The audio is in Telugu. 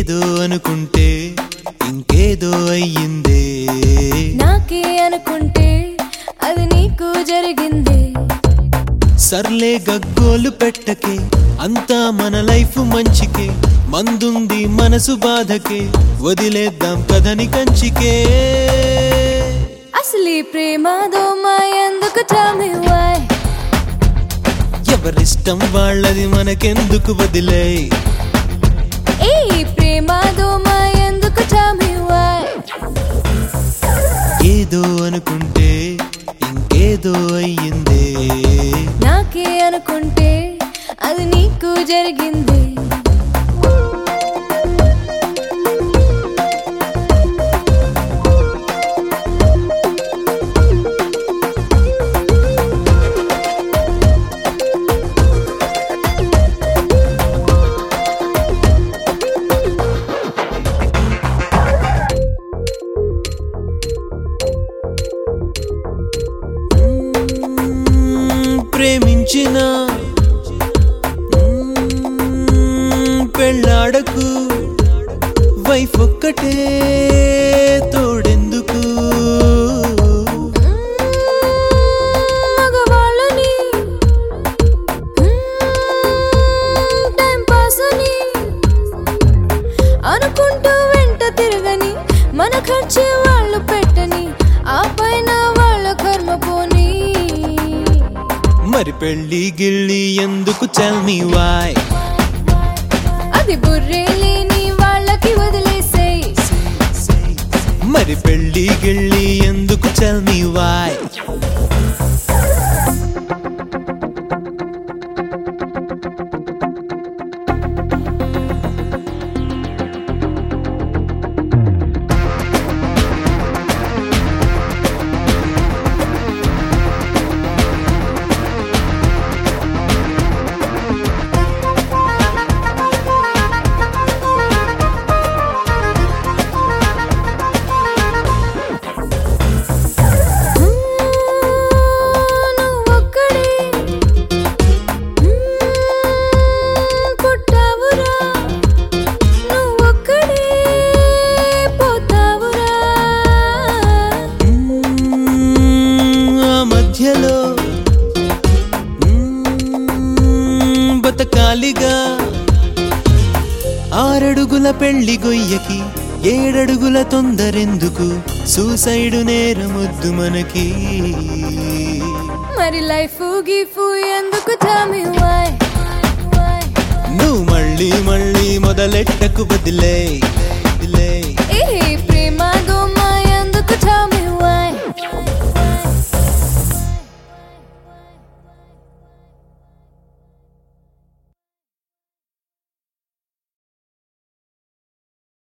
ఏదో అనుకుంటే ఇంకేదో అయ్యిందే నాకే అనుకుంటే అది నీకు జరిగింది సర్లే గగ్గోలు పెట్టకే అంతా మన లైఫ్ మంచికే మందుంది మనసు బాధకే వదిలేద్దాం కథని కంచికే అసలు ఈ ప్రేమ దోమ ఎందుకు tell me why ఎవరిష్టం వాళ్ళది మనకెందుకు వదిలే ఈ ప్రేమ దోమ ఎందుకు tell me why ఏదో అనుకుంటే ఇంకేదో అయ్యిందే నాకే అనుకుంటే అది నీకు జరిగింది మ్మ్, ప్రేమించిన మ్మ్, పెళ్ళాడకు వైఫ్ ఒక్కటే తోడెందుకు మగవాళ్ళని టైం పాస్ అని అనుకుంటూ వెంట తిరగని మన ఖర్చే వాళ్ళు పెట్టని ఆ పైన వాళ్ళ కర్మ పోని మరి పెళ్ళి గిళ్ళి ఎందుకు చల్ మీ వాయ్ అది బుర్రే లేని వాళ్ళకి వదిలేసేయ్ మరి పెళ్ళి గిళ్ళి ఎందుకు చల్ మీ వాయ్ నువ్వొక్కడే పుట్టావురా నువ్వొక్కడే పోతావురా మ్మ్, ఆ మధ్యలో మ్మ్, బతకాలిగా ఆరడుగుల పెళ్లి గొయ్యకి ఏడడుగుల తొందరెందుకు సూసైడు నేరమొద్దు మనకి మరి లైఫ్ గిఫ్ ఎందుకు tell me why why నువ్వు మళ్ళీ మళ్ళీ మొదలెట్టకు వదిలే వదిలే ఏ ప్రేమ